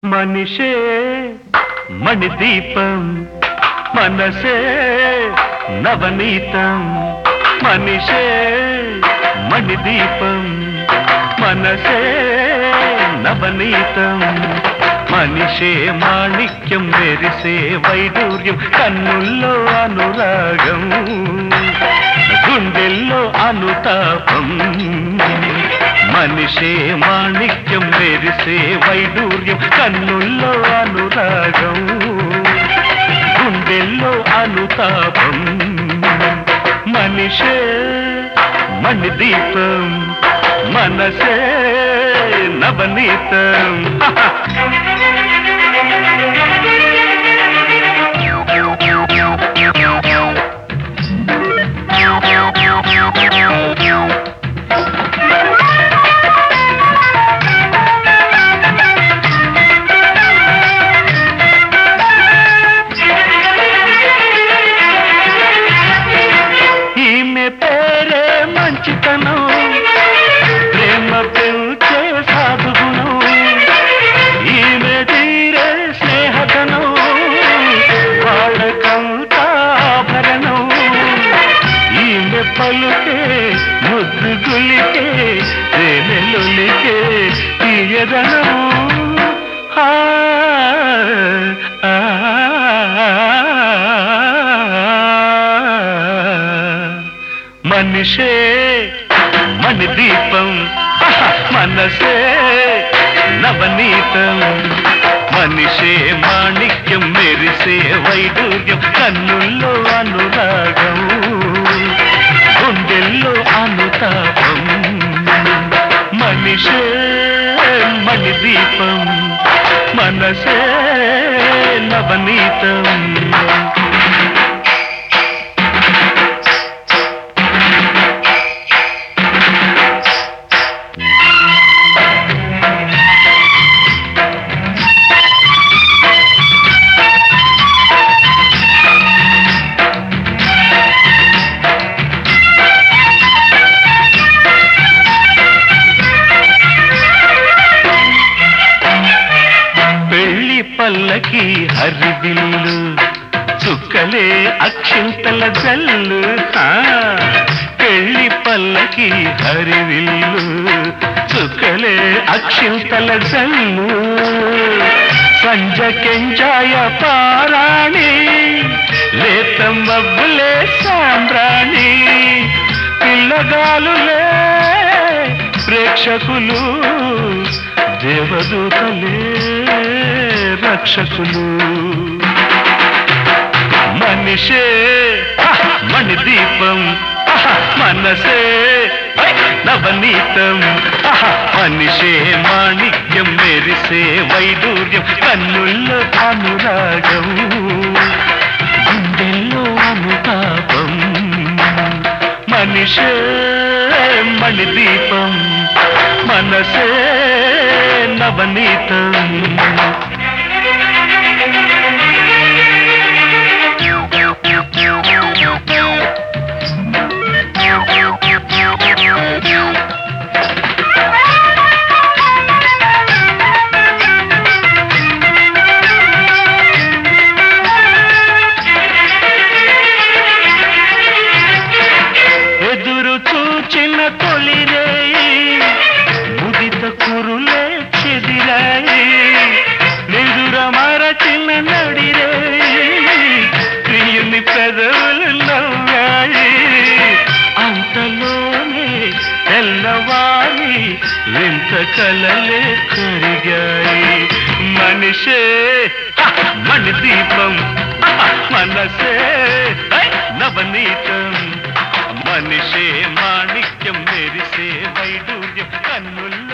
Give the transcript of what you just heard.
మనిషే మణిదీపం మనసే నవనీతం మనిషే మణిదీపం మనసే నవనీతం మనిషే మాణిక్యం మెరిసే వైడూర్యం కన్నుల్లో అనురాగం గుండెల్లో అనుతాపం మనిషే మాణిక్యం మెరిసే వైడూర్యం కన్నుల్లో అనురాగం గుండెల్లో అనుతాపం మనిషే మణిదీపం మనసే నవనీతం ఈమె పేరే మంచితనం ప్రేమ పెంచే సాధుగుణం ఈమె తీరే స్నేహతనం వాళ్ళకంతా ఆభరణం ఈమె పలుకే ముద్దు గులికే తేనెలులికే తీయదనం ఆ, ఆ, మనిషే మణిదీపం మనసే నవనీతం మనిషే మాణిక్యం మెరిసే వైడూర్యం కన్నుల్లో అనురాగం గుండెల్లో అనుతాపం మనిషే మణిదీపం మనసే నవనీతం పెళ్లి పల్లకి హరిదిల్లు చుక్కలే అక్షింతల జల్లు ఆ, పెళ్లి పల్లకి హరివిల్లు చుక్కలే అక్షింతల జల్లు సంజ కెంజాయ పారాణి లేతం మబ్బులే సాంబ్రాణి పిల్లగాలులే ప్రేక్షకులు దేవదూతలే రక్షకులు మనిషే హ, మణిదీపం అహ, మనసే హై, నవనీతం అహ, మనిషే మాణిక్యం మెరిసే వైడూర్యం కన్నుల్లో అనురాగం గుండెల్లో అనుతాపం మనిషే మణిదీపం మనసే నవనీతం ఎదురు చూచిన తొలిరేయి ముదిత కురులే చెదిరాయి నిదుర మరచిన నడిరేయి ప్రియుని పెదవులు నవ్వాయి అంతలోనే తెల్లవారి వింత కలలే కరిగాయి మనిషే హ, మణిదీపం హ, మనసే హై, నవనీతం మనిషే మాణిక్యం మెరిసే వైడూర్యం కన్నుల్లో